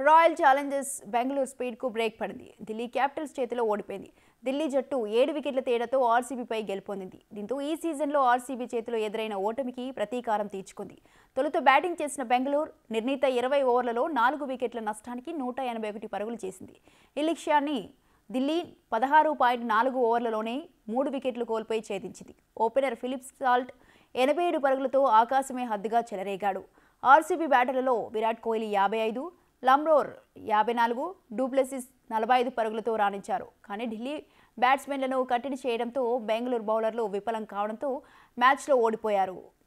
royal challengers Bengaluru స్పీడ్కు break పడింది Delhi Capitals చేతిలో ఓడిపోయింది ఢిల్లీ జట్టు ఏడు వికెట్ల తేడాతో ఆర్సీబీపై గెలుపొందింది దీంతో ఈ సీజన్లో ఆర్సీబీ చేతిలో ఎదురైన ఓటమికి ప్రతీకారం తీర్చుకుంది తొలుత బ్యాటింగ్ చేసిన బెంగళూరు నిర్ణీత ఇరవై ఓవర్లలో నాలుగు వికెట్ల నష్టానికి నూట ఎనభై ఒకటి పరుగులు చేసింది ఈ లక్ష్యాన్ని దిల్లీ పదహారు పాయింట్ నాలుగు ఓవర్లలోనే మూడు వికెట్లు కోల్పోయి ఛేదించింది ఓపెనర్ ఫిలిప్స్ సాల్ట్ ఎనభై ఏడు పరుగులతో ఆకాశమే హద్దుగా చెలరేగాడు ఆర్సీబీ బ్యాటర్లలో విరాట్ కోహ్లీ యాభై ఐదు లమ్రోర్ యాభై నాలుగు డూప్లెసిస్ నలభై ఐదు పరుగులతో రాణించారు కానీ ఢిల్లీ బ్యాట్స్మెన్లను కట్టడి చేయడంతో బెంగళూరు బౌలర్లు విఫలం కావడంతో మ్యాచ్లో ఓడిపోయారు